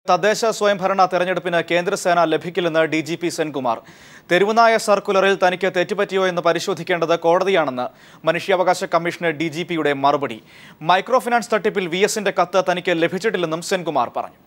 തദ്ദേശ സ്വയംഭരണ തെരഞ്ഞെടുപ്പിന് കേന്ദ്രസേന ലഭിക്കില്ലെന്ന് ഡി ജി പി സെൻകുമാർ തെരുവുനായ സർക്കുലറിൽ തനിക്ക് തെറ്റുപറ്റിയോ എന്ന് പരിശോധിക്കേണ്ടത് കോടതിയാണെന്ന് മനുഷ്യാവകാശ കമ്മീഷന് ഡി ജി പിയുടെ മറുപടി മൈക്രോ ഫിനാൻസ് തട്ടിപ്പിൽ വി എസിന്റെ കത്ത് തനിക്ക് ലഭിച്ചിട്ടില്ലെന്നും സെൻകുമാർ പറഞ്ഞു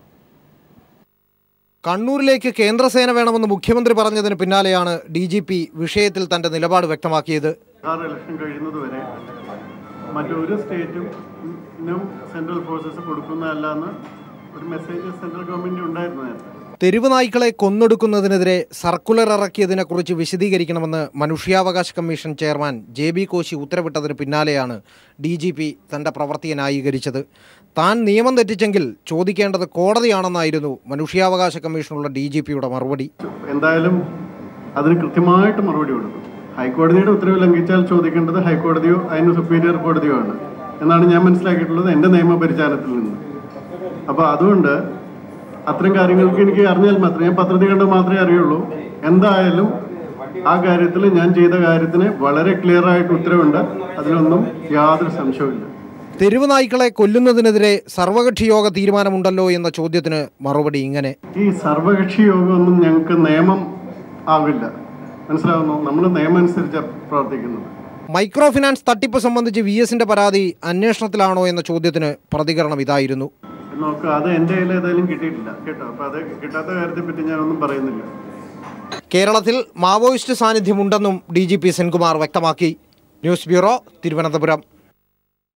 കണ്ണൂരിലേക്ക് കേന്ദ്രസേന വേണമെന്ന് മുഖ്യമന്ത്രി പറഞ്ഞതിന് പിന്നാലെയാണ് ഡി ജി പി വിഷയത്തിൽ തന്റെ നിലപാട് വ്യക്തമാക്കിയത് ബീഹാർ ഇലക്ഷൻ കഴിയുന്നത് വരെ മറ്റൊരു സ്റ്റേറ്റും സെൻട്രൽ ഫോഴ്സസ് കൊടുക്കുന്നതല്ല എന്ന് ഒരു മെസ്സേജ് സെൻട്രൽ ഗവൺമെന്റ് ഉണ്ടായിരുന്നു നേരത്തെ തെരുവ് നായ്ക്കളെ കൊന്നൊടുക്കുന്നതിനെതിരെ സർക്കുലർ ഇറക്കിയതിനെക്കുറിച്ച് വിശദീകരിക്കണമെന്ന് മനുഷ്യാവകാശ commission chairman J B Koshy ഉത്തരവിട്ടതിന് പിന്നാലെയാണ് ഡി ജി പി തന്റെ പ്രവൃത്തിയെ ന്യായീകരിച്ചത് താൻ നിയമം തെറ്റിച്ചെങ്കിൽ ചോദിക്കേണ്ടത് കോടതിയാണെന്നായിരുന്നു മനുഷ്യാവകാശ കമ്മീഷനുള്ള ഡി ജി പിയുടെ മറുപടി എന്തായാലും അതിന് കൃത്യമായിട്ട് മറുപടി കൊടുക്കും ഹൈക്കോടതിയുടെ ഉത്തരവ് ലംഘിച്ചാൽ ചോദിക്കേണ്ടത് ഹൈക്കോടതിയോ അതിന് സുപ്പീരിയർ കോടതിയോ ആണ് എന്നാണ് ഞാൻ മനസ്സിലാക്കിയിട്ടുള്ളത് എൻ്റെ നിയമപരിചാരത്തിൽ നിന്ന് അപ്പോൾ അതുകൊണ്ട് അത്തരം കാര്യങ്ങൾക്ക് എനിക്ക് അറിഞ്ഞാൽ മാത്രമേ ഞാൻ പത്രത്തിൽ കണ്ട് മാത്രമേ അറിയുള്ളൂ എന്തായാലും ആ കാര്യത്തിൽ ഞാൻ ചെയ്ത കാര്യത്തിന് വളരെ ക്ലിയർ ആയിട്ട് ഉത്തരവുണ്ട് അതിലൊന്നും യാതൊരു സംശയവുമില്ല തെരുവ് നായ്ക്കളെ കൊല്ലുന്നതിനെതിരെ സർവകക്ഷി യോഗ തീരുമാനമുണ്ടല്ലോ എന്ന ചോദ്യത്തിന് മറുപടി ഇങ്ങനെ ഈ സർവകക്ഷി യോഗമൊന്നും ഞങ്ങൾക്ക് നിയമം ആവില്ല മനസ്സിലാവുന്നു നമ്മൾ നിയമം അനുസരിച്ചാണ് പ്രവർത്തിക്കുന്നത് മൈക്രോ ഫിനാൻസ് തട്ടിപ്പ് സംബന്ധിച്ച് വി എസിന്റെ പരാതി അന്വേഷണത്തിലാണോ എന്ന ചോദ്യത്തിന് പ്രതികരണം ഇതായിരുന്നു നോക്ക് അത് എൻ്റെ കയ്യിൽ ഏതായാലും കിട്ടിയിട്ടില്ല കേട്ടോ അപ്പോൾ അത് കിട്ടാത്ത കാര്യത്തെ പറ്റി ഞാനൊന്നും പറയുന്നില്ല കേരളത്തിൽ മാവോയിസ്റ്റ് സാന്നിധ്യമുണ്ടെന്നും ഡി ജി പി സെൻകുമാർ വ്യക്തമാക്കി ന്യൂസ് ബ്യൂറോ തിരുവനന്തപുരം